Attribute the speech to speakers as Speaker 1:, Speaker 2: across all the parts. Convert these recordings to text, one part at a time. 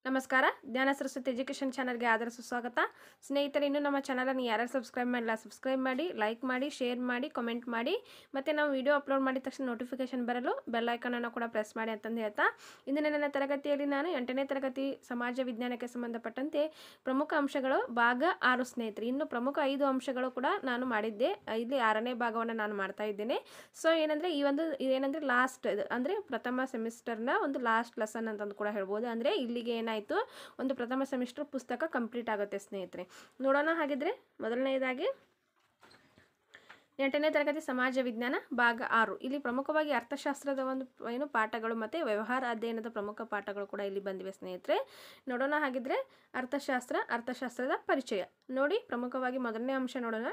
Speaker 1: ನಮಸ್ಕಾರ ಜ್ಞಾನ ಸರಸ್ವತಿ ಎಜುಕೇಷನ್ ಚಾನಲ್ಗೆ ಆದರ ಸುಸ್ವಾಗತ ಸ್ನೇಹಿತರೆ ಇನ್ನೂ ನಮ್ಮ ಚಾನಲನ್ನು ಯಾರ್ಯಾರು ಸಬ್ಸ್ಕ್ರೈಬ್ ಮಾಡಿಲ್ಲ ಸಬ್ಸ್ಕ್ರೈಬ್ ಮಾಡಿ ಲೈಕ್ ಮಾಡಿ ಶೇರ್ ಮಾಡಿ ಕಮೆಂಟ್ ಮಾಡಿ ಮತ್ತು ನಾವು ವಿಡಿಯೋ ಅಪ್ಲೋಡ್ ಮಾಡಿದ ತಕ್ಷಣ ನೋಟಿಫಿಕೇಶನ್ ಬರಲು ಬೆಲ್ ಐಕನನ್ನು ಕೂಡ ಪ್ರೆಸ್ ಮಾಡಿ ಅಂತಂದು ಹೇಳ್ತಾ ಇಂದಿನ ನನ್ನ ತರಗತಿಯಲ್ಲಿ ನಾನು ಎಂಟನೇ ತರಗತಿ ಸಮಾಜ ವಿಜ್ಞಾನಕ್ಕೆ ಸಂಬಂಧಪಟ್ಟಂತೆ ಪ್ರಮುಖ ಅಂಶಗಳು ಭಾಗ ಆರು ಸ್ನೇಹಿತರೆ ಇನ್ನು ಪ್ರಮುಖ ಐದು ಅಂಶಗಳು ಕೂಡ ನಾನು ಮಾಡಿದ್ದೆ ಇಲ್ಲಿ ಆರನೇ ಭಾಗವನ್ನು ನಾನು ಮಾಡ್ತಾ ಇದ್ದೇನೆ ಸೊ ಏನಂದರೆ ಈ ಒಂದು ಏನಂದರೆ ಲಾಸ್ಟ್ ಇದು ಅಂದರೆ ಪ್ರಥಮ ಸೆಮಿಸ್ಟರ್ನ ಒಂದು ಲಾಸ್ಟ್ ಲೆಸನ್ ಅಂತಂದು ಕೂಡ ಹೇಳ್ಬೋದು ಅಂದರೆ ಇಲ್ಲಿಗೆ ಏನಾಯಿತು ಒಂದು ಪ್ರಥಮ ಸೆಮಿಸ್ಟರ್ ಪುಸ್ತಕ ಕಂಪ್ಲೀಟ್ ಆಗುತ್ತೆ ಸ್ನೇಹಿತರೆ ನೋಡೋಣ ಹಾಗಿದ್ರೆ ಮೊದಲನೆಯದಾಗಿ ಎಂಟನೇ ತರಗತಿ ಸಮಾಜ ವಿಜ್ಞಾನ ಭಾಗ ಆರು ಇಲ್ಲಿ ಪ್ರಮುಖವಾಗಿ ಅರ್ಥಶಾಸ್ತ್ರದ ಒಂದು ಏನು ಪಾಠಗಳು ಮತ್ತು ವ್ಯವಹಾರ ಅಧ್ಯಯನದ ಪ್ರಮುಖ ಪಾಠಗಳು ಕೂಡ ಇಲ್ಲಿ ಬಂದಿವೆ ಸ್ನೇಹಿತರೆ ನೋಡೋಣ ಹಾಗಿದ್ರೆ ಅರ್ಥಶಾಸ್ತ್ರ ಅರ್ಥಶಾಸ್ತ್ರದ ಪರಿಚಯ ನೋಡಿ ಪ್ರಮುಖವಾಗಿ ಮೊದಲನೇ ಅಂಶ ನೋಡೋಣ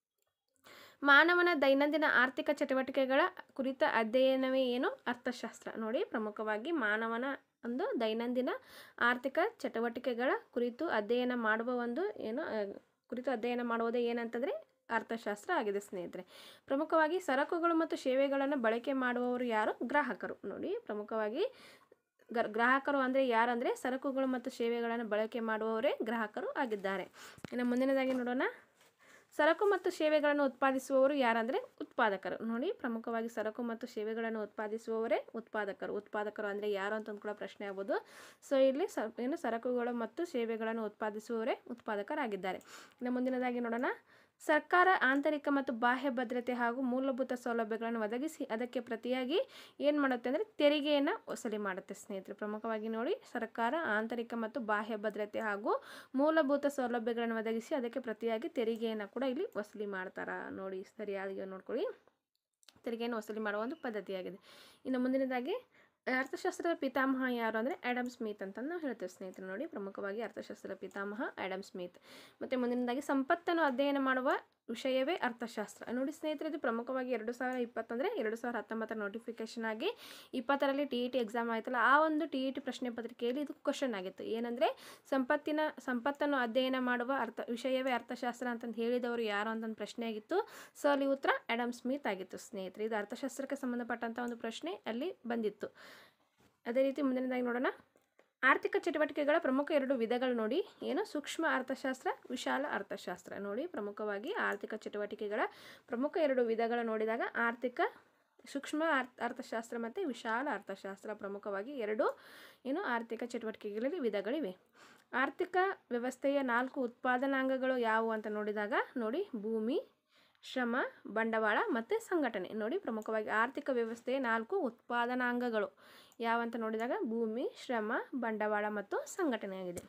Speaker 1: ಮಾನವನ ದೈನಂದಿನ ಆರ್ಥಿಕ ಚಟುವಟಿಕೆಗಳ ಕುರಿತ ಅಧ್ಯಯನವೇ ಏನು ಅರ್ಥಶಾಸ್ತ್ರ ನೋಡಿ ಪ್ರಮುಖವಾಗಿ ಮಾನವನ ಒಂದು ದೈನಂದಿನ ಆರ್ಥಿಕ ಚಟುವಟಿಕೆಗಳ ಕುರಿತು ಅಧ್ಯಯನ ಮಾಡುವ ಒಂದು ಏನು ಆ, ಕುರಿತು ಅಧ್ಯಯನ ಮಾಡುವುದೇ ಏನಂತಂದರೆ ಅರ್ಥಶಾಸ್ತ್ರ ಆಗಿದೆ ಸ್ನೇಹಿತರೆ ಪ್ರಮುಖವಾಗಿ ಸರಕುಗಳು ಮತ್ತು ಸೇವೆಗಳನ್ನು ಬಳಕೆ ಮಾಡುವವರು ಯಾರು ಗ್ರಾಹಕರು ನೋಡಿ ಪ್ರಮುಖವಾಗಿ ಗರ್ ಗ್ರಾಹಕರು ಅಂದರೆ ಯಾರಂದರೆ ಸರಕುಗಳು ಮತ್ತು ಸೇವೆಗಳನ್ನು ಬಳಕೆ ಮಾಡುವವರೇ ಗ್ರಾಹಕರು ಆಗಿದ್ದಾರೆ ಇನ್ನು ಮುಂದಿನದಾಗಿ ನೋಡೋಣ ಸರಕು ಮತ್ತು ಸೇವೆಗಳನ್ನು ಉತ್ಪಾದಿಸುವವರು ಯಾರಂದರೆ ಉತ್ಪಾದಕರು ನೋಡಿ ಪ್ರಮುಖವಾಗಿ ಸರಕು ಮತ್ತು ಸೇವೆಗಳನ್ನು ಉತ್ಪಾದಿಸುವವರೇ ಉತ್ಪಾದಕರು ಉತ್ಪಾದಕರು ಅಂದರೆ ಯಾರು ಅಂತಂದು ಕೂಡ ಪ್ರಶ್ನೆ ಆಗ್ಬೋದು ಸೊ ಇಲ್ಲಿ ಸ ಏನು ಸರಕುಗಳು ಮತ್ತು ಸೇವೆಗಳನ್ನು ಉತ್ಪಾದಿಸುವವರೇ ಉತ್ಪಾದಕರಾಗಿದ್ದಾರೆ ಇನ್ನು ಮುಂದಿನದಾಗಿ ನೋಡೋಣ ಸರ್ಕಾರ ಆಂತರಿಕ ಮತ್ತು ಬಾಹ್ಯ ಭದ್ರತೆ ಹಾಗೂ ಮೂಲಭೂತ ಸೌಲಭ್ಯಗಳನ್ನು ಒದಗಿಸಿ ಅದಕ್ಕೆ ಪ್ರತಿಯಾಗಿ ಏನು ಮಾಡುತ್ತೆ ಅಂದರೆ ತೆರಿಗೆಯನ್ನು ವಸೂಲಿ ಮಾಡುತ್ತೆ ಸ್ನೇಹಿತರೆ ಪ್ರಮುಖವಾಗಿ ನೋಡಿ ಸರ್ಕಾರ ಆಂತರಿಕ ಮತ್ತು ಬಾಹ್ಯ ಭದ್ರತೆ ಹಾಗೂ ಮೂಲಭೂತ ಸೌಲಭ್ಯಗಳನ್ನು ಒದಗಿಸಿ ಅದಕ್ಕೆ ಪ್ರತಿಯಾಗಿ ತೆರಿಗೆಯನ್ನು ಕೂಡ ಇಲ್ಲಿ ವಸೂಲಿ ಮಾಡ್ತಾರೆ ನೋಡಿ ಸರಿಯಾಗಿ ನೋಡ್ಕೊಳ್ಳಿ ತೆರಿಗೆಯನ್ನು ವಸೂಲಿ ಮಾಡುವ ಒಂದು ಪದ್ಧತಿಯಾಗಿದೆ ಇನ್ನು ಮುಂದಿನದಾಗಿ ಅರ್ಥಶಾಸ್ತ್ರದ ಪಿತಾಮಹ ಯಾರು ಅಂದರೆ ಆ್ಯಡಮ್ ಸ್ಮಿತ್ ಅಂತ ನಾವು ಹೇಳ್ತೇವೆ ಸ್ನೇಹಿತರು ನೋಡಿ ಪ್ರಮುಖವಾಗಿ ಅರ್ಥಶಾಸ್ತ್ರದ ಪಿತಾಮಹ ಆ್ಯಡಮ್ ಸ್ಮಿತ್ ಮತ್ತು ಮುಂದಿನದಾಗಿ ಸಂಪತ್ತನ್ನು ಅಧ್ಯಯನ ಮಾಡುವ ವಿಷಯವೇ ಅರ್ಥಶಾಸ್ತ್ರ ನೋಡಿ ಸ್ನೇಹಿತರೆ ಇದು ಪ್ರಮುಖವಾಗಿ ಎರಡು ಸಾವಿರ ಇಪ್ಪತ್ತಂದರೆ ಎರಡು ಸಾವಿರ ಹತ್ತೊಂಬತ್ತರ ನೋಟಿಫಿಕೇಶನ್ ಆಗಿ ಇಪ್ಪತ್ತರಲ್ಲಿ ಟಿ ಇ ಟಿ ಎಕ್ಸಾಮ್ ಆಯ್ತಲ್ಲ ಆ ಒಂದು ಟಿ ಇ ಟಿ ಪ್ರಶ್ನೆ ಪತ್ರಿಕೆಯಲ್ಲಿ ಇದು ಕ್ವಶನ್ ಆಗಿತ್ತು ಏನಂದರೆ ಸಂಪತ್ತಿನ ಸಂಪತ್ತನ್ನು ಅಧ್ಯಯನ ಮಾಡುವ ಅರ್ಥ ವಿಷಯವೇ ಅರ್ಥಶಾಸ್ತ್ರ ಅಂತಂದು ಹೇಳಿದವರು ಯಾರು ಅಂತಂದು ಪ್ರಶ್ನೆ ಆಗಿತ್ತು ಸೊ ಅಲ್ಲಿ ಉತ್ತರ ಆ್ಯಡಮ್ ಸ್ಮಿತ್ ಆಗಿತ್ತು ಸ್ನೇಹಿತರೆ ಇದು ಅರ್ಥಶಾಸ್ತ್ರಕ್ಕೆ ಸಂಬಂಧಪಟ್ಟಂಥ ಒಂದು ಪ್ರಶ್ನೆ ಅಲ್ಲಿ ಬಂದಿತ್ತು ಅದೇ ರೀತಿ ಮುಂದಿನದಾಗಿ ನೋಡೋಣ ಆರ್ಥಿಕ ಚಟುವಟಿಕೆಗಳ ಪ್ರಮುಖ ಎರಡು ವಿಧಗಳು ನೋಡಿ ಏನು ಸೂಕ್ಷ್ಮ ಅರ್ಥಶಾಸ್ತ್ರ ವಿಶಾಲ ಅರ್ಥಶಾಸ್ತ್ರ ನೋಡಿ ಪ್ರಮುಖವಾಗಿ ಆರ್ಥಿಕ ಚಟುವಟಿಕೆಗಳ ಪ್ರಮುಖ ಎರಡು ವಿಧಗಳು ನೋಡಿದಾಗ ಆರ್ಥಿಕ ಸೂಕ್ಷ್ಮ ಅರ್ಥ ಅರ್ಥಶಾಸ್ತ್ರ ಮತ್ತು ವಿಶಾಲ ಅರ್ಥಶಾಸ್ತ್ರ ಪ್ರಮುಖವಾಗಿ ಎರಡು ಏನು ಆರ್ಥಿಕ ಚಟುವಟಿಕೆಗಳಲ್ಲಿ ವಿಧಗಳಿವೆ ಆರ್ಥಿಕ ವ್ಯವಸ್ಥೆಯ ನಾಲ್ಕು ಉತ್ಪಾದನಾಂಗಗಳು ಯಾವುವು ಅಂತ ನೋಡಿದಾಗ ನೋಡಿ ಭೂಮಿ ಶ್ರಮ ಬಂಡವಾಳ ಮತ್ತು ಸಂಘಟನೆ ನೋಡಿ ಪ್ರಮುಖವಾಗಿ ಆರ್ಥಿಕ ವ್ಯವಸ್ಥೆಯ ನಾಲ್ಕು ಉತ್ಪಾದನಾಂಗಗಳು ಯಾವಂತ ನೋಡಿದಾಗ ಭೂಮಿ ಶ್ರಮ ಬಂಡವಾಳ ಮತ್ತು ಸಂಘಟನೆಯಾಗಿದೆ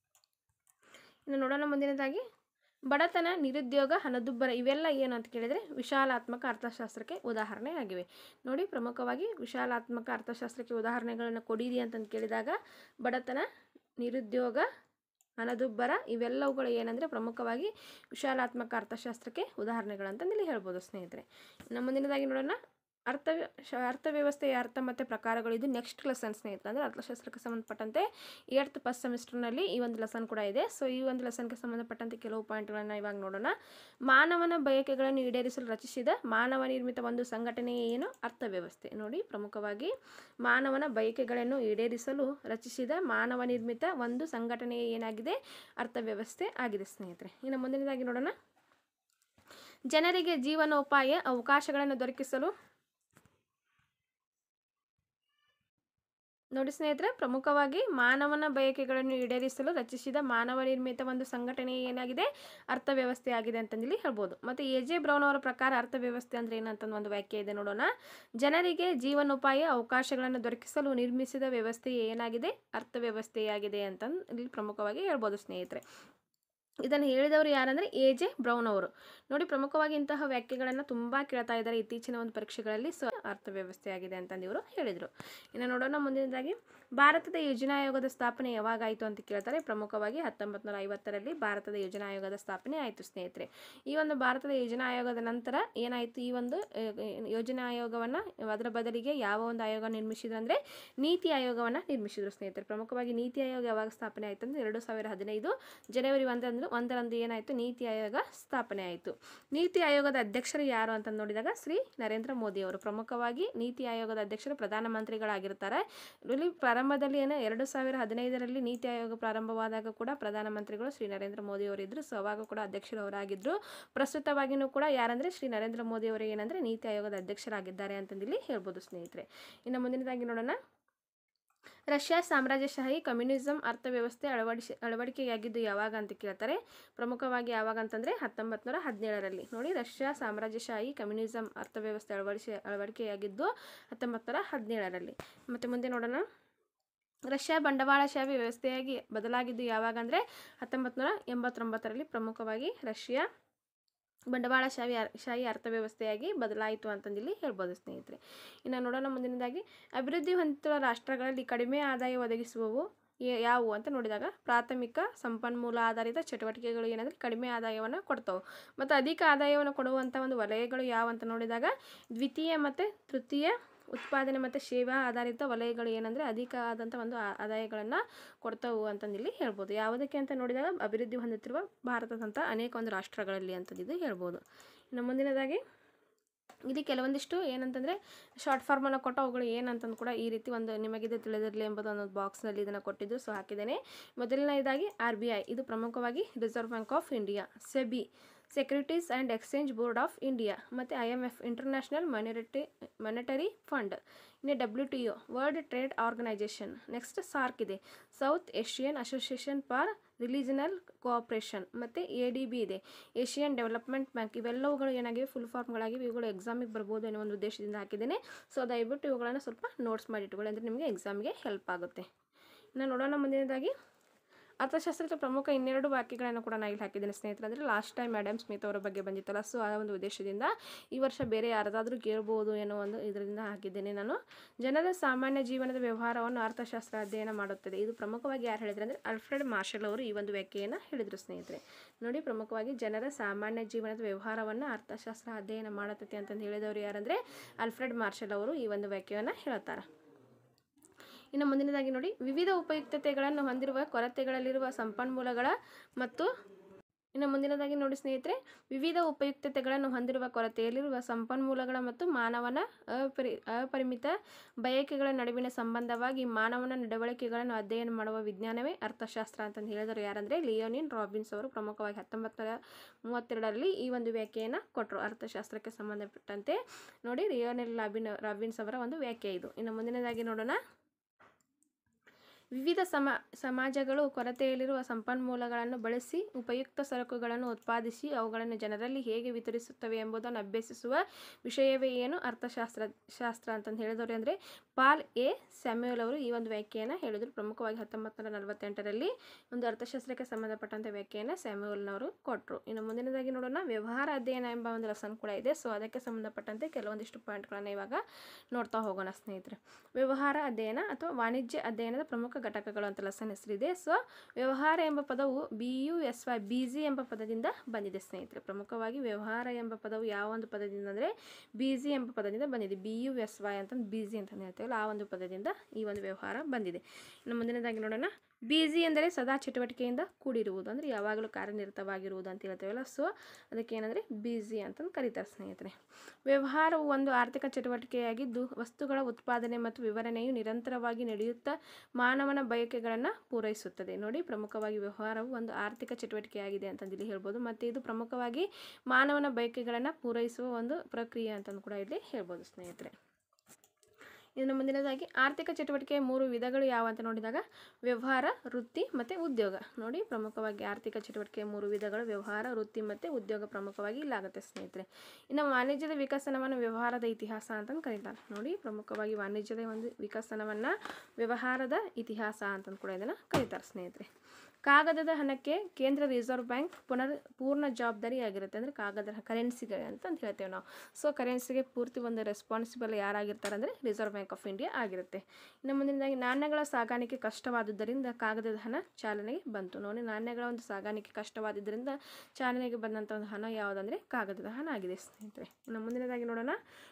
Speaker 1: ಇನ್ನು ನೋಡೋಣ ಮುಂದಿನದಾಗಿ ಬಡತನ ನಿರುದ್ಯೋಗ ಹಣದುಬ್ಬರ ಇವೆಲ್ಲ ಏನು ಅಂತ ಕೇಳಿದರೆ ವಿಶಾಲಾತ್ಮಕ ಅರ್ಥಶಾಸ್ತ್ರಕ್ಕೆ ಉದಾಹರಣೆ ಆಗಿವೆ ನೋಡಿ ಪ್ರಮುಖವಾಗಿ ವಿಶಾಲಾತ್ಮಕ ಅರ್ಥಶಾಸ್ತ್ರಕ್ಕೆ ಉದಾಹರಣೆಗಳನ್ನು ಕೊಡಿರಿ ಅಂತಂದು ಕೇಳಿದಾಗ ಬಡತನ ನಿರುದ್ಯೋಗ ಹಣದುಬ್ಬರ ಇವೆಲ್ಲವುಗಳು ಏನಂದರೆ ಪ್ರಮುಖವಾಗಿ ವಿಶಾಲಾತ್ಮಕ ಅರ್ಥಶಾಸ್ತ್ರಕ್ಕೆ ಉದಾಹರಣೆಗಳಂತಂದು ಇಲ್ಲಿ ಹೇಳ್ಬೋದು ಸ್ನೇಹಿತರೆ ಇನ್ನು ಮುಂದಿನದಾಗಿ ನೋಡೋಣ ಅರ್ಥ ಶ- ಅರ್ಥವ್ಯವಸ್ಥೆಯ ಅರ್ಥ ಮತ್ತು ಪ್ರಕಾರಗಳು ಇದು ನೆಕ್ಸ್ಟ್ ಲೆಸನ್ ಸ್ನೇಹಿತರೆ ಅಂದರೆ ಅರ್ಥಶಾಸ್ತ್ರಕ್ಕೆ ಸಂಬಂಧಪಟ್ಟಂತೆ ಏಳ್ತ್ ಫಸ್ಟ್ ಸೆಮಿಸ್ಟರ್ನಲ್ಲಿ ಈ ಒಂದು ಲೆಸನ್ ಕೂಡ ಇದೆ ಸೊ ಈ ಒಂದು ಲೆಸನ್ಗೆ ಸಂಬಂಧಪಟ್ಟಂತೆ ಕೆಲವು ಪಾಯಿಂಟ್ಗಳನ್ನು ಇವಾಗ ನೋಡೋಣ ಮಾನವನ ಬಯಕೆಗಳನ್ನು ಈಡೇರಿಸಲು ರಚಿಸಿದ ಮಾನವ ನಿರ್ಮಿತ ಒಂದು ಸಂಘಟನೆಯೇ ಏನು ಅರ್ಥವ್ಯವಸ್ಥೆ ನೋಡಿ ಪ್ರಮುಖವಾಗಿ ಮಾನವನ ಬಯಕೆಗಳನ್ನು ಈಡೇರಿಸಲು ರಚಿಸಿದ ಮಾನವ ನಿರ್ಮಿತ ಒಂದು ಸಂಘಟನೆಯೇ ಏನಾಗಿದೆ ಅರ್ಥವ್ಯವಸ್ಥೆ ಆಗಿದೆ ಸ್ನೇಹಿತರೆ ಇನ್ನು ಮುಂದಿನದಾಗಿ ನೋಡೋಣ ಜನರಿಗೆ ಜೀವನೋಪಾಯ ಅವಕಾಶಗಳನ್ನು ದೊರಕಿಸಲು ನೋಡಿ ಸ್ನೇಹಿತರೆ ಪ್ರಮುಖವಾಗಿ ಮಾನವನ ಬಯಕೆಗಳನ್ನು ಈಡೇರಿಸಲು ರಚಿಸಿದ ಮಾನವ ನಿರ್ಮಿತ ಒಂದು ಸಂಘಟನೆ ಏನಾಗಿದೆ ಅರ್ಥವ್ಯವಸ್ಥೆ ಆಗಿದೆ ಅಂತಂದಿಲ್ಲಿ ಹೇಳ್ಬೋದು ಮತ್ತು ಎ ಜೆ ಬ್ರೌನ್ ಅವರ ಪ್ರಕಾರ ಅರ್ಥವ್ಯವಸ್ಥೆ ಅಂದರೆ ಏನಂತಂದು ಒಂದು ವ್ಯಾಖ್ಯೆ ಇದೆ ನೋಡೋಣ ಜನರಿಗೆ ಜೀವನೋಪಾಯ ಅವಕಾಶಗಳನ್ನು ದೊರಕಿಸಲು ನಿರ್ಮಿಸಿದ ವ್ಯವಸ್ಥೆ ಏನಾಗಿದೆ ಅರ್ಥವ್ಯವಸ್ಥೆಯಾಗಿದೆ ಅಂತಂದು ಇಲ್ಲಿ ಪ್ರಮುಖವಾಗಿ ಹೇಳ್ಬೋದು ಸ್ನೇಹಿತರೆ ಇದನ್ನು ಹೇಳಿದವರು ಯಾರಂದರೆ ಎ ಜೆ ಬ್ರೌನ್ ಅವರು ನೋಡಿ ಪ್ರಮುಖವಾಗಿ ಇಂತಹ ವ್ಯಾಖ್ಯೆಗಳನ್ನು ತುಂಬ ಕೇಳ್ತಾ ಇದ್ದಾರೆ ಇತ್ತೀಚಿನ ಒಂದು ಪರೀಕ್ಷೆಗಳಲ್ಲಿ ಸೊ ಅರ್ಥವ್ಯವಸ್ಥೆ ಆಗಿದೆ ಅಂತಂದು ಇವರು ಹೇಳಿದರು ಇನ್ನು ನೋಡೋಣ ಮುಂದಿನದಾಗಿ ಭಾರತದ ಯೋಜನಾ ಆಯೋಗದ ಸ್ಥಾಪನೆ ಯಾವಾಗಾಯಿತು ಅಂತ ಕೇಳ್ತಾರೆ ಪ್ರಮುಖವಾಗಿ ಹತ್ತೊಂಬತ್ತು ನೂರ ಐವತ್ತರಲ್ಲಿ ಭಾರತದ ಯೋಜನಾ ಆಯೋಗದ ಸ್ಥಾಪನೆ ಆಯಿತು ಸ್ನೇಹಿತರೆ ಈ ಒಂದು ಭಾರತದ ಯೋಜನಾ ಆಯೋಗದ ನಂತರ ಏನಾಯಿತು ಈ ಒಂದು ಆ, ಯೋಜನಾ ಆಯೋಗವನ್ನು ಅದರ ಬದಲಿಗೆ ಯಾವ ಒಂದು ಆಯೋಗ ನಿರ್ಮಿಸಿದ್ರು ಅಂದರೆ ನೀತಿ ಆಯೋಗವನ್ನು ನಿರ್ಮಿಸಿದರು ಸ್ನೇಹಿತರೆ ಪ್ರಮುಖವಾಗಿ ನೀತಿ ಆಯೋಗ ಯಾವಾಗ ಸ್ಥಾಪನೆ ಆಯಿತು ಅಂದರೆ ಎರಡು ಸಾವಿರ ಹದಿನೈದು ಜನವರಿ ಒಂದರಂದು ಒಂದರಂದು ಏನಾಯಿತು ನೀತಿ ಆಯೋಗ ಸ್ಥಾಪನೆ ಆಯಿತು ನೀತಿ ಆಯೋಗದ ಅಧ್ಯಕ್ಷರು ಯಾರು ಅಂತ ನೋಡಿದಾಗ ಶ್ರೀ ನರೇಂದ್ರ ಮೋದಿ ಅವರು ಪ್ರಮುಖ ಪ್ರಮುಖವಾಗಿ ನೀತಿ ಆಯೋಗದ ಅಧ್ಯಕ್ಷರು ಪ್ರಧಾನಮಂತ್ರಿಗಳಾಗಿರ್ತಾರೆ ಇಲ್ಲಿ ಪ್ರಾರಂಭದಲ್ಲಿ ಏನು ಎರಡು ಸಾವಿರ ಹದಿನೈದರಲ್ಲಿ ನೀತಿ ಆಯೋಗ ಪ್ರಾರಂಭವಾದಾಗ ಕೂಡ ಪ್ರಧಾನಮಂತ್ರಿಗಳು ಶ್ರೀ ನರೇಂದ್ರ ಮೋದಿ ಅವರಿದ್ದರು ಸೊ ಅವಾಗ ಕೂಡ ಅಧ್ಯಕ್ಷರು ಅವರಾಗಿದ್ದರು ಪ್ರಸ್ತುತವಾಗಿಯೂ ಕೂಡ ಯಾರಂದರೆ ಶ್ರೀ ನರೇಂದ್ರ ಮೋದಿ ಅವರು ಏನಂದರೆ ನೀತಿ ಆಯೋಗದ ಅಧ್ಯಕ್ಷರಾಗಿದ್ದಾರೆ ಅಂತಂದಿಲ್ಲಿ ಹೇಳ್ಬೋದು ಸ್ನೇಹಿತರೆ ಇನ್ನು ಮುಂದಿನದಾಗಿ ನೋಡೋಣ ರಷ್ಯಾ ಸಾಮ್ರಾಜ್ಯಶಾಹಿ ಕಮ್ಯುನಿಸಂ ಅರ್ಥವ್ಯವಸ್ಥೆ ಅಳವಡಿಸಿ ಅಳವಡಿಕೆಯಾಗಿದ್ದು ಯಾವಾಗ ಅಂತ ಕೇಳ್ತಾರೆ ಪ್ರಮುಖವಾಗಿ ಯಾವಾಗ ಅಂತಂದರೆ ಹತ್ತೊಂಬತ್ತು ನೂರ ಹದಿನೇಳರಲ್ಲಿ ನೋಡಿ ರಷ್ಯಾ ಸಾಮ್ರಾಜ್ಯಶಾಹಿ ಕಮ್ಯುನಿಸಂ ಅರ್ಥವ್ಯವಸ್ಥೆ ಅಳವಡಿಸಿ ಅಳವಡಿಕೆಯಾಗಿದ್ದು ಹತ್ತೊಂಬತ್ತು ನೂರ ಹದಿನೇಳರಲ್ಲಿ ಮತ್ತು ಮುಂದೆ ನೋಡೋಣ ರಷ್ಯಾ ಬಂಡವಾಳಶಾಹಿ ವ್ಯವಸ್ಥೆಯಾಗಿ ಬದಲಾಗಿದ್ದು ಯಾವಾಗ ಅಂದರೆ ಹತ್ತೊಂಬತ್ತು ನೂರ ಎಂಬತ್ತೊಂಬತ್ತರಲ್ಲಿ ಪ್ರಮುಖವಾಗಿ ರಷ್ಯಾ ಬಂಡವಾಳಶಾಹಿ ಅರ್- ಶಾಹಿ ಅರ್ಥವ್ಯವಸ್ಥೆಯಾಗಿ ಬದಲಾಯಿತು ಅಂತಂದಿಲ್ಲಿ ಹೇಳ್ಬೋದು ಸ್ನೇಹಿತರೆ ಇನ್ನು ನೋಡೋಣ ಮುಂದಿನದಾಗಿ ಅಭಿವೃದ್ಧಿ ಹೊಂದುತ್ತಿರುವ ರಾಷ್ಟ್ರಗಳಲ್ಲಿ ಕಡಿಮೆ ಆದಾಯ ಒದಗಿಸುವವು ಯಾ- ಯಾವುವು ಅಂತ ನೋಡಿದಾಗ ಪ್ರಾಥಮಿಕ ಸಂಪನ್ಮೂಲ ಆಧಾರಿತ ಚಟುವಟಿಕೆಗಳು ಏನಂದರೆ ಕಡಿಮೆ ಆದಾಯವನ್ನು ಕೊಡ್ತಾವೆ ಮತ್ತು ಅಧಿಕ ಆದಾಯವನ್ನು ಕೊಡುವಂಥ ಒಂದು ವಲಯಗಳು ಯಾವ ಅಂತ ನೋಡಿದಾಗ ದ್ವಿತೀಯ ಮತ್ತು ತೃತೀಯ ಉತ್ಪಾದನೆ ಮತ್ತು ಸೇವಾ ಆಧಾರಿತ ವಲಯಗಳು ಏನಂದರೆ ಅಧಿಕ ಆದಂಥ ಒಂದು ಆ- ಆದಾಯಗಳನ್ನು ಕೊಡ್ತಾವು ಅಂತಂದಿಲ್ಲಿ ಹೇಳ್ಬೋದು ಯಾವುದಕ್ಕೆ ಅಂತ ನೋಡಿದಾಗ ಅಭಿವೃದ್ಧಿ ಹೊಂದುತ್ತಿರುವ ಭಾರತದಂಥ ಅನೇಕ ಒಂದು ರಾಷ್ಟ್ರಗಳಲ್ಲಿ ಅಂತಂದಿದ್ದು ಹೇಳ್ಬೋದು ಇನ್ನು ಮುಂದಿನದಾಗಿ ಇಲ್ಲಿ ಕೆಲವೊಂದಿಷ್ಟು ಏನಂತಂದರೆ ಶಾರ್ಟ್ ಫಾರ್ಮನ್ನು ಕೊಟ್ಟು ಅವುಗಳು ಏನಂತಂದು ಕೂಡ ಈ ರೀತಿ ಒಂದು ನಿಮಗಿದು ತಿಳಿದಿರಲಿ ಎಂಬುದು ಒಂದು ಬಾಕ್ಸ್ನಲ್ಲಿ ಇದನ್ನು ಕೊಟ್ಟಿದ್ದು ಸೊ ಹಾಕಿದ್ದೇನೆ ಮೊದಲನೇದಾಗಿ ಆರ್ ಬಿ ಐ ಇದು ಪ್ರಮುಖವಾಗಿ reserve bank of India SEBI securities and exchange board of India ಮತ್ತು I M F international monetary monetary fund ಇನ್ನು W T O world trade organisation next SAARC ಇದೆ south Asian association for regional cooperation ಮತ್ತು A D B ಇದೆ Asian development bank ಇವೆಲ್ಲವುಗಳು ಏನಾಗಿವೆ full ಫಾರ್ಮ್ಗಳಾಗಿವೆ ಇವುಗಳು ಎಕ್ಸಾಮಿಗೆ ಬರ್ಬೋದು ಅನ್ನೋ ಒಂದು ಉದ್ದೇಶದಿಂದ ಹಾಕಿದ್ದೇನೆ ಸೊ ದಯವಿಟ್ಟು ಇವುಗಳನ್ನು ಸ್ವಲ್ಪ ನೋಟ್ಸ್ ಮಾಡಿ ಇಟ್ಕೊಳ್ಳಿ ಅಂದರೆ ನಿಮಗೆ ಎಕ್ಸಾಮ್ಗೆ ಹೆಲ್ಪ್ ಆಗುತ್ತೆ ಇನ್ನು ನೋಡೋಣ ಮುಂದಿನದಾಗಿ ಅರ್ಥಶಾಸ್ತ್ರದ ಪ್ರಮುಖ ಇನ್ನೆರಡು ವಾಕ್ಯಗಳನ್ನು ಕೂಡ ನಾನು ಇಲ್ಲಿ ಹಾಕಿದ್ದೇನೆ ಸ್ನೇಹಿತರೆ ಅಂದರೆ ಲಾಸ್ಟ್ ಟೈಮ್ ಮೇಡಮ್ ಸ್ಮಿತ್ ಅವರ ಬಗ್ಗೆ ಬಂದಿತ್ತಲ್ಲ ಸೊ ಆ ಒಂದು ಉದ್ದೇಶದಿಂದ ಈ ವರ್ಷ ಬೇರೆ ಯಾರದಾದ್ರೂ ಕೇಳ್ಬೋದು ಅನ್ನೋ ಒಂದು ಇದರಿಂದ ಹಾಕಿದ್ದೇನೆ ನಾನು ಜನರ ಸಾಮಾನ್ಯ ಜೀವನದ ವ್ಯವಹಾರವನ್ನು ಅರ್ಥಶಾಸ್ತ್ರ ಅಧ್ಯಯನ ಮಾಡುತ್ತದೆ ಇದು ಪ್ರಮುಖವಾಗಿ ಯಾರು ಹೇಳಿದ್ರು ಅಂದರೆ ಅಲ್ಫ್ರೆಡ್ ಮಾರ್ಷಲ್ ಅವರು ಈ ಒಂದು ವ್ಯಾಖ್ಯೆಯನ್ನು ಹೇಳಿದರು ಸ್ನೇಹಿತರೆ ನೋಡಿ ಪ್ರಮುಖವಾಗಿ ಜನರ ಸಾಮಾನ್ಯ ಜೀವನದ ವ್ಯವಹಾರವನ್ನು ಅರ್ಥಶಾಸ್ತ್ರ ಅಧ್ಯಯನ ಮಾಡುತ್ತದೆ ಅಂತಂದು ಹೇಳಿದವರು ಯಾರಂದರೆ ಅಲ್ಫ್ರೆಡ್ ಮಾರ್ಷಲ್ ಅವರು ಈ ಒಂದು ವ್ಯಾಖ್ಯೆಯನ್ನು ಹೇಳ್ತಾರೆ ಇನ್ನು ಮುಂದಿನದಾಗಿ ನೋಡಿ ವಿವಿಧ ಉಪಯುಕ್ತತೆಗಳನ್ನು ಹೊಂದಿರುವ ಕೊರತೆಗಳಲ್ಲಿರುವ ಸಂಪನ್ಮೂಲಗಳ ಮತ್ತು ಇನ್ನು ಮುಂದಿನದಾಗಿ ನೋಡಿ ಸ್ನೇಹಿತರೆ ವಿವಿಧ ಉಪಯುಕ್ತತೆಗಳನ್ನು ಹೊಂದಿರುವ ಕೊರತೆಯಲ್ಲಿರುವ ಸಂಪನ್ಮೂಲಗಳ ಮತ್ತು ಮಾನವನ ಅಪರಿ ಅಪರಿಮಿತ ಬಯಕೆಗಳ ನಡುವಿನ ಸಂಬಂಧವಾಗಿ ಮಾನವನ ನಡವಳಿಕೆಗಳನ್ನು ಅಧ್ಯಯನ ಮಾಡುವ ವಿಜ್ಞಾನವೇ ಅರ್ಥಶಾಸ್ತ್ರ ಅಂತಂದು ಹೇಳಿದರು ಯಾರಂದರೆ ಲಿಯೋನಿನ್ ರಾಬಿನ್ಸ್ ಅವರು ಪ್ರಮುಖವಾಗಿ ಹತ್ತೊಂಬತ್ತರ ಮೂವತ್ತೆರಡರಲ್ಲಿ ಈ ಒಂದು ವ್ಯಾಖ್ಯೆಯನ್ನು ಕೊಟ್ಟರು ಅರ್ಥಶಾಸ್ತ್ರಕ್ಕೆ ಸಂಬಂಧಪಟ್ಟಂತೆ ನೋಡಿ ಲಿಯೋನಿಲ್ ಲಾಬಿನ್ ರಾಬಿನ್ಸ್ ಅವರ ಒಂದು ವ್ಯಾಖ್ಯೆ ಇದು ಇನ್ನು ಮುಂದಿನದಾಗಿ ನೋಡೋಣ ವಿವಿಧ ಸಮ ಸಮಾಜಗಳು ಕೊರತೆಯಲ್ಲಿರುವ ಸಂಪನ್ಮೂಲಗಳನ್ನು ಬಳಸಿ ಉಪಯುಕ್ತ ಸರಕುಗಳನ್ನು ಉತ್ಪಾದಿಸಿ ಅವುಗಳನ್ನು ಜನರಲ್ಲಿ ಹೇಗೆ ವಿತರಿಸುತ್ತವೆ ಎಂಬುದನ್ನು ಅಭ್ಯಸಿಸುವ ವಿಷಯವೇ ಏನು ಅರ್ಥಶಾಸ್ತ್ರ ಶಾಸ್ತ್ರ ಅಂತಂದು ಹೇಳಿದವರು ಅಂದರೆ ಪಾಲ್ ಎ ಸ್ಯಾಮ್ಯುಯಲ್ ಅವರು ಈ ಒಂದು ವ್ಯಾಖ್ಯೆಯನ್ನು ಹೇಳಿದರು ಪ್ರಮುಖವಾಗಿ ಹತ್ತೊಂಬತ್ತು ನೂರ ನಲವತ್ತೆಂಟರಲ್ಲಿ ಒಂದು ಅರ್ಥಶಾಸ್ತ್ರಕ್ಕೆ ಸಂಬಂಧಪಟ್ಟಂಥ ವ್ಯಾಖ್ಯೆಯನ್ನು ಸ್ಯಾಮ್ಯುಯಲ್ನವರು ಕೊಟ್ಟರು ಇನ್ನು ಮುಂದಿನದಾಗಿ ನೋಡೋಣ ವ್ಯವಹಾರ ಅಧ್ಯಯನ ಎಂಬ ಒಂದು ಲೆಸನ್ ಕೂಡ ಇದೆ ಸೊ ಅದಕ್ಕೆ ಸಂಬಂಧಪಟ್ಟಂತೆ ಕೆಲವೊಂದಿಷ್ಟು ಪಾಯಿಂಟ್ಗಳನ್ನು ಇವಾಗ ನೋಡ್ತಾ ಹೋಗೋಣ ಸ್ನೇಹಿತರೆ ವ್ಯವಹಾರ ಅಧ್ಯಯನ ಅಥವಾ ವಾಣಿಜ್ಯ ಅಧ್ಯಯನದ ಪ್ರಮುಖ ಘಟಕಗಳು ಅಂತ ಲೆಸನ್ ಹೆಸರಿದೆ ಸೊ ವ್ಯವಹಾರ ಎಂಬ ಪದವು B U S Y busy ಎಂಬ ಪದದಿಂದ ಬಂದಿದೆ ಸ್ನೇಹಿತರೆ ಪ್ರಮುಖವಾಗಿ ವ್ಯವಹಾರ ಎಂಬ ಪದವು ಯಾವ ಒಂದು ಪದದಿಂದ ಅಂದರೆ ಬಿಸಿ ಎಂಬ ಪದದಿಂದ ಬಂದಿದೆ ಬಿ ಯು ಎಸ್ ವೈ ಅಂತಂದು ಬಿಸಿ ಅಂತ ಹೇಳ್ತೇವಲ್ಲ ಆ ಒಂದು ಪದದಿಂದ ಈ ಒಂದು ವ್ಯವಹಾರ ಬಂದಿದೆ ಇನ್ನು ಮುಂದಿನದಾಗಿ ನೋಡೋಣ ಬಿಸಿ ಎಂದರೆ ಸದಾ ಚಟುವಟಿಕೆಯಿಂದ ಕೂಡಿರುವುದು ಅಂದರೆ ಯಾವಾಗಲೂ ಕಾರ್ಯನಿರತವಾಗಿರುವುದು ಅಂತ ಹೇಳ್ತೇವಲ್ಲ ಸೊ ಅದಕ್ಕೆ ಏನಂದರೆ ಬಿಸಿ ಅಂತಂದು ಕರೀತಾರೆ ಸ್ನೇಹಿತರೆ ವ್ಯವಹಾರವು ಒಂದು ಆರ್ಥಿಕ ಚಟುವಟಿಕೆಯಾಗಿದ್ದು ವಸ್ತುಗಳ ಉತ್ಪಾದನೆ ಮತ್ತು ವಿವರಣೆಯು ನಿರಂತರವಾಗಿ ನಡೆಯುತ್ತಾ ಮಾನವನ ಬಯಕೆಗಳನ್ನು ಪೂರೈಸುತ್ತದೆ ನೋಡಿ ಪ್ರಮುಖವಾಗಿ ವ್ಯವಹಾರವು ಒಂದು ಆರ್ಥಿಕ ಚಟುವಟಿಕೆಯಾಗಿದೆ ಅಂತಂದು ಇಲ್ಲಿ ಹೇಳ್ಬೋದು ಮತ್ತು ಇದು ಪ್ರಮುಖವಾಗಿ ಮಾನವನ ಬಯಕೆಗಳನ್ನು ಪೂರೈಸುವ ಒಂದು ಪ್ರಕ್ರಿಯೆ ಅಂತಂದು ಕೂಡ ಇಲ್ಲಿ ಹೇಳ್ಬೋದು ಸ್ನೇಹಿತರೆ ಇನ್ನು ಮುಂದಿನದಾಗಿ ಆರ್ಥಿಕ ಚಟುವಟಿಕೆಯ ಮೂರು ವಿಧಗಳು ಯಾವ ಅಂತ ನೋಡಿದಾಗ ವ್ಯವಹಾರ ವೃತ್ತಿ ಮತ್ತು ಉದ್ಯೋಗ ನೋಡಿ ಪ್ರಮುಖವಾಗಿ ಆರ್ಥಿಕ ಚಟುವಟಿಕೆಯ ಮೂರು ವಿಧಗಳು ವ್ಯವಹಾರ ವೃತ್ತಿ ಮತ್ತು ಉದ್ಯೋಗ ಪ್ರಮುಖವಾಗಿ ಇಲ್ಲಾಗುತ್ತೆ ಸ್ನೇಹಿತರೆ ಇನ್ನು ವಾಣಿಜ್ಯದ ವಿಕಸನವನ್ನು ವ್ಯವಹಾರದ ಇತಿಹಾಸ ಅಂತಂದು ಕರೀತಾರೆ ನೋಡಿ ಪ್ರಮುಖವಾಗಿ ವಾಣಿಜ್ಯದ ಒಂದು ವಿಕಸನವನ್ನು ವ್ಯವಹಾರದ ಇತಿಹಾಸ ಅಂತಂದು ಕೂಡ ಇದನ್ನು ಕರೀತಾರೆ ಸ್ನೇಹಿತರೆ ಕಾಗದದ ಹಣಕ್ಕೆ ಕೇಂದ್ರ ರಿಸರ್ವ್ ಬ್ಯಾಂಕ್ ಪುನರ್ ಪೂರ್ಣ ಜವಾಬ್ದಾರಿಯಾಗಿರುತ್ತೆ ಅಂದರೆ ಕಾಗದ ಕರೆನ್ಸಿಗೆ ಅಂತ ಹೇಳ್ತೇವೆ ನಾವು ಸೊ ಕರೆನ್ಸಿಗೆ ಪೂರ್ತಿ ಒಂದು ರೆಸ್ಪಾನ್ಸಿಬಲ್ ಯಾರಾಗಿರ್ತಾರೆ ಅಂದರೆ ರಿಸರ್ವ್ ಬ್ಯಾಂಕ್ ಆಫ್ ಇಂಡಿಯಾ ಆಗಿರುತ್ತೆ ಇನ್ನು ಮುಂದಿನದಾಗಿ ನಾಣ್ಯಗಳ ಸಾಗಾಣಿಕೆ ಕಷ್ಟವಾದುದರಿಂದ ಕಾಗದದ ಹಣ ಚಾಲನೆಗೆ ಬಂತು ನೋಡಿ ನಾಣ್ಯಗಳ ಒಂದು ಸಾಗಾಣಿಕೆ ಕಷ್ಟವಾದ್ದರಿಂದ ಚಾಲನೆಗೆ ಬಂದಂಥ ಒಂದು ಹಣ ಯಾವುದಂದರೆ ಕಾಗದದ ಹಣ ಆಗಿದೆ ಸ್ನೇಹಿತರೆ ಇನ್ನು ಮುಂದಿನದಾಗಿ ನೋಡೋಣ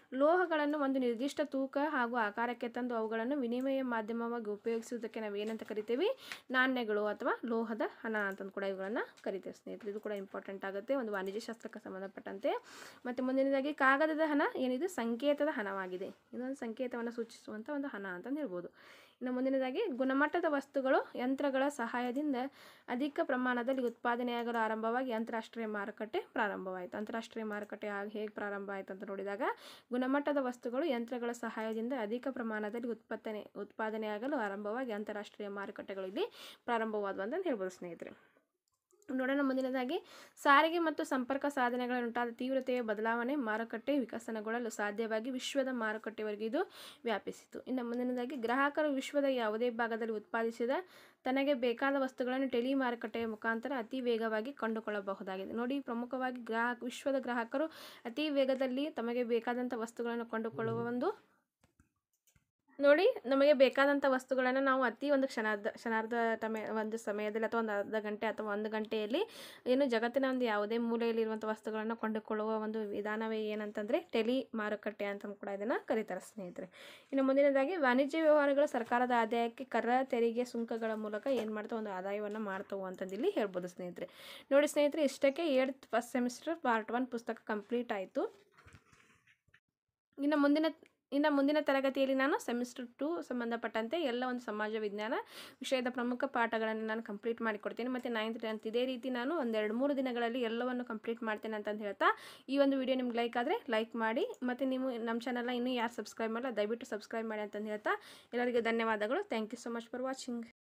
Speaker 1: ಲೋಹಗಳನ್ನು ಒಂದು ನಿರ್ದಿಷ್ಟ ತೂಕ ಹಾಗೂ ಆಕಾರಕ್ಕೆ ತಂದು ಅವುಗಳನ್ನು ವಿನಿಮಯ ಮಾಧ್ಯಮವಾಗಿ ಉಪಯೋಗಿಸುವುದಕ್ಕೆ ನಾವು ಏನಂತ ಕರಿತೀವಿ ನಾಣ್ಯಗಳು ಅಥವಾ ಲೋಹದ ಹಣ ಅಂತಂದು ಕೂಡ ಇವುಗಳನ್ನು ಕರಿತೇವೆ ಸ್ನೇಹಿತರೆ ಇದು ಕೂಡ ಇಂಪಾರ್ಟೆಂಟ್ ಆಗುತ್ತೆ ಒಂದು ವಾಣಿಜ್ಯ ಶಾಸ್ತ್ರಕ್ಕೆ ಸಂಬಂಧಪಟ್ಟಂತೆ ಮತ್ತು ಮುಂದಿನದಾಗಿ ಕಾಗದದ ಹಣ ಏನಿದು ಸಂಕೇತದ ಹಣವಾಗಿದೆ ಇದೊಂದು ಸಂಕೇತವನ್ನು ಸೂಚಿಸುವಂಥ ಒಂದು ಹಣ ಅಂತಂದು ಹೇಳ್ಬೋದು ಇನ್ನು ಮುಂದಿನದಾಗಿ ಗುಣಮಟ್ಟದ ವಸ್ತುಗಳು ಯಂತ್ರಗಳ ಸಹಾಯದಿಂದ ಅಧಿಕ ಪ್ರಮಾಣದಲ್ಲಿ ಉತ್ಪಾದನೆಯಾಗಲು ಆರಂಭವಾಗಿ ಅಂತಾರಾಷ್ಟ್ರೀಯ ಮಾರುಕಟ್ಟೆ ಪ್ರಾರಂಭವಾಯಿತು ಅಂತಾರಾಷ್ಟ್ರೀಯ ಮಾರುಕಟ್ಟೆ ಆಗ ಹೇಗೆ ಪ್ರಾರಂಭ ಆಯಿತು ಅಂತ ನೋಡಿದಾಗ ಗುಣಮಟ್ಟದ ವಸ್ತುಗಳು ಯಂತ್ರಗಳ ಸಹಾಯದಿಂದ ಅಧಿಕ ಪ್ರಮಾಣದಲ್ಲಿ ಉತ್ಪತ್ತನೆ ಉತ್ಪಾದನೆಯಾಗಲು ಆರಂಭವಾಗಿ ಅಂತಾರಾಷ್ಟ್ರೀಯ ಮಾರುಕಟ್ಟೆಗಳು ಇಲ್ಲಿ ಪ್ರಾರಂಭವಾದವು ಅಂತಂದು ಹೇಳ್ಬೋದು ಸ್ನೇಹಿತರೆ ನೋಡೋಣ ಮುಂದಿನದಾಗಿ ಸಾರಿಗೆ ಮತ್ತು ಸಂಪರ್ಕ ಸಾಧನಗಳಿಂದಾದ ತೀವ್ರತೆಯ ಬದಲಾವಣೆ ಮಾರುಕಟ್ಟೆ ವಿಕಸನಗೊಳ್ಳಲು ಸಾಧ್ಯವಾಗಿ ವಿಶ್ವದ ಮಾರುಕಟ್ಟೆವರೆಗೆ ಇದು ವ್ಯಾಪಿಸಿತು ಇನ್ನು ಮುಂದಿನದಾಗಿ ಗ್ರಾಹಕರು ವಿಶ್ವದ ಯಾವುದೇ ಭಾಗದಲ್ಲಿ ಉತ್ಪಾದಿಸಿದ ತನಗೆ ಬೇಕಾದ ವಸ್ತುಗಳನ್ನು ಟೆಲಿ ಮಾರುಕಟ್ಟೆಯ ಮುಖಾಂತರ ಅತಿ ವೇಗವಾಗಿ ಕೊಂಡುಕೊಳ್ಳಬಹುದಾಗಿದೆ ನೋಡಿ ಪ್ರಮುಖವಾಗಿ ಗ್ರಾಹಕ ವಿಶ್ವದ ಗ್ರಾಹಕರು ಅತಿ ವೇಗದಲ್ಲಿ ತಮಗೆ ಬೇಕಾದಂಥ ವಸ್ತುಗಳನ್ನು ಕೊಂಡುಕೊಳ್ಳುವ ಒಂದು ನೋಡಿ ನಮಗೆ ಬೇಕಾದಂಥ ವಸ್ತುಗಳನ್ನು ನಾವು ಅತಿ ಒಂದು ಕ್ಷಣಾರ್ಧ ಕ್ಷಣಾರ್ಧ ಟಮೆ ಒಂದು ಸಮಯದಲ್ಲಿ ಅಥವಾ ಒಂದು ಅರ್ಧ ಗಂಟೆ ಅಥವಾ ಒಂದು ಗಂಟೆಯಲ್ಲಿ ಏನು ಜಗತ್ತಿನ ಒಂದು ಯಾವುದೇ ಮೂಲೆಯಲ್ಲಿರುವಂಥ ವಸ್ತುಗಳನ್ನು ಕೊಂಡುಕೊಳ್ಳುವ ಒಂದು ವಿಧಾನವೇ ಏನಂತಂದರೆ ಟೆಲಿ ಮಾರುಕಟ್ಟೆ ಅಂತ ಕೂಡ ಇದನ್ನು ಕರೀತಾರೆ ಸ್ನೇಹಿತರೆ ಇನ್ನು ಮುಂದಿನದಾಗಿ ವಾಣಿಜ್ಯ ವ್ಯವಹಾರಗಳು ಸರ್ಕಾರದ ಆದಾಯಕ್ಕೆ ಕರ ತೆರಿಗೆ ಸುಂಕಗಳ ಮೂಲಕ ಏನು ಮಾಡ್ತಾವೆ ಒಂದು ಆದಾಯವನ್ನು ಮಾಡ್ತಾವೆ ಅಂತಂದು ಇಲ್ಲಿ ಹೇಳ್ಬೋದು ಸ್ನೇಹಿತರೆ ನೋಡಿ ಸ್ನೇಹಿತರೆ ಇಷ್ಟಕ್ಕೆ ಏಳ್ತ್ ಫಸ್ಟ್ ಸೆಮಿಸ್ಟರ್ ಪಾರ್ಟ್ ಒನ್ ಪುಸ್ತಕ ಕಂಪ್ಲೀಟ್ ಆಯಿತು ಇನ್ನು ಮುಂದಿನ ಇನ್ನು ಮುಂದಿನ ತರಗತಿಯಲ್ಲಿ ನಾನು ಸೆಮಿಸ್ಟರ್ ಟು ಸಂಬಂಧಪಟ್ಟಂತೆ ಎಲ್ಲ ಒಂದು ಸಮಾಜ ವಿಜ್ಞಾನ ವಿಷಯದ ಪ್ರಮುಖ ಪಾಠಗಳನ್ನು ನಾನು ಕಂಪ್ಲೀಟ್ ಮಾಡಿಕೊಡ್ತೀನಿ ಮತ್ತು ನೈನ್ತ್ ಟೆಂತ್ ಇದೇ ರೀತಿ ನಾನು ಒಂದೆರಡು ಮೂರು ದಿನಗಳಲ್ಲಿ ಎಲ್ಲವನ್ನು ಕಂಪ್ಲೀಟ್ ಮಾಡ್ತೇನೆ ಅಂತಂದು ಹೇಳ್ತಾ ಈ ಒಂದು ವಿಡಿಯೋ ನಿಮ್ಗೆ ಲೈಕ್ ಆದರೆ ಲೈಕ್ ಮಾಡಿ ಮತ್ತು ನೀವು ನಮ್ಮ ಚಾನಲ್ನ ಇನ್ನೂ ಯಾರು ಸಬ್ಸ್ಕ್ರೈಬ್ ಮಾಡಲ್ಲ ದಯವಿಟ್ಟು ಸಬ್ಸ್ಕ್ರೈಬ್ ಮಾಡಿ ಅಂತಂದು ಹೇಳ್ತಾ ಎಲ್ಲರಿಗೂ ಧನ್ಯವಾದಗಳು thank you so much for watching